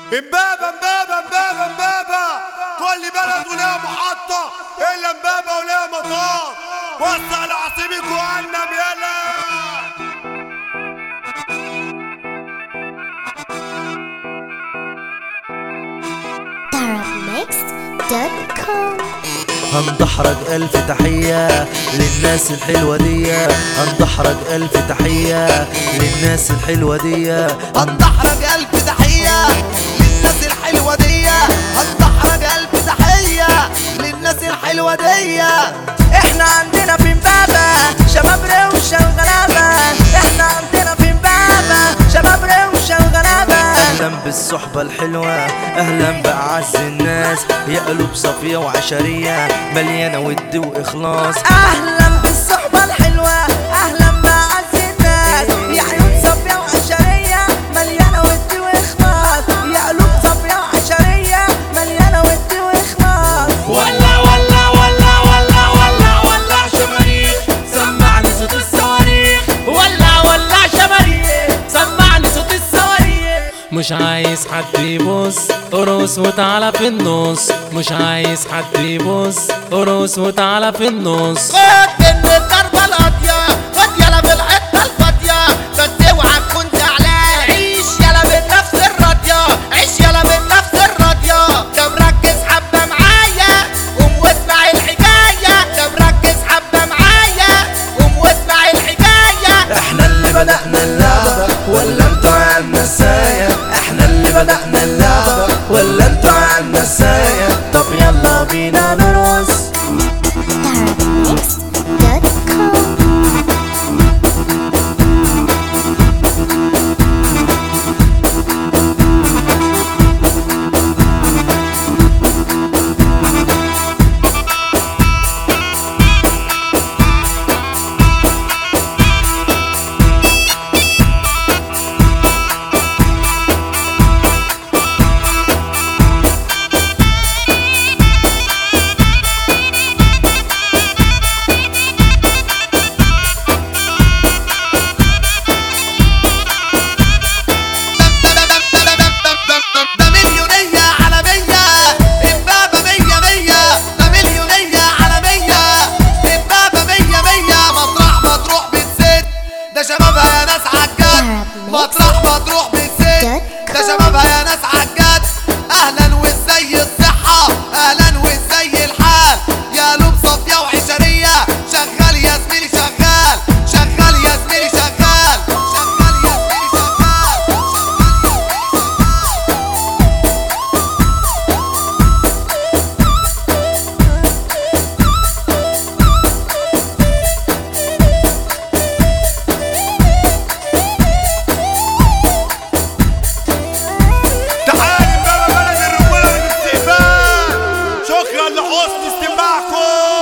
امبابة امبابة امبابة امبابة كل بلد ولها محطة الا امبابة ولها مطار وسع لعصيبك وعنم يلا darabmixed.com هندحرج ألف تحية للناس الحلوة دي هندحرج ألف تحية للناس الحلوة دي هندحرج ألف تحية للناس الحلوة دي هندحرج ألف تحية للناس الحلوة دي احنا عندنا في امبابة شباب روشة وغلابة احنا عندنا في امبابة شباب روشة وغلابة أهلا بالصحبة الحلوة أهلا بأعز الناس يا قلوب صافية وعشرية مليانة ود وإخلاص اهلا بالصحبة الحلوة اهلا بأعز الناس يا عيون صافية وعشرية مليانة ود واخلاص يا قلوب صافية وعشرية مليانة ود واخلاص ولا ولا ولا ولا ولا ولا شماريخ سمعني صوت الصواريخ ولا ولا شماريخ سمعني صوت الصواريخ مش عايز حد يبص ارقص وتعالى في النص مش عايز حد يبص ارقص وتعالى في النص خد من الضربة القاضية خد يلا بالحتة الفاضية بس اوعى تكون زعلان عيش يلا بالنفس الراضية عيش يلا بالنفس الراضية ده مركز حبة معايا قوم واسمع الحكاية ده مركز حبة معايا قوم واسمع الحكاية احنا اللي بدأنا اللعبة ولا انتوا عن نسايا احنا اللي بدأنا اللعبة ولا انتوا عن نسايا طب يلا بينا نرقص darabmixed.com ده مليونية عالمية امبابة مية مية ده مليونية عالمية امبابة مية مية مطرح ما تروح بتسد ده شبابها يا ناس عالجد مطرح ما تروح بتسد ده شبابها يا ناس عالجد اهلا وازاي الصحة اهلا وازاي الحال يا قلوب صافية وعشرية شغال يا زميلي شغال شغال يا زميلي شغال شغال يا زميلي شغال تعال امبابة بلد الرجولة والاستقبال شكرا لحسن استماعكم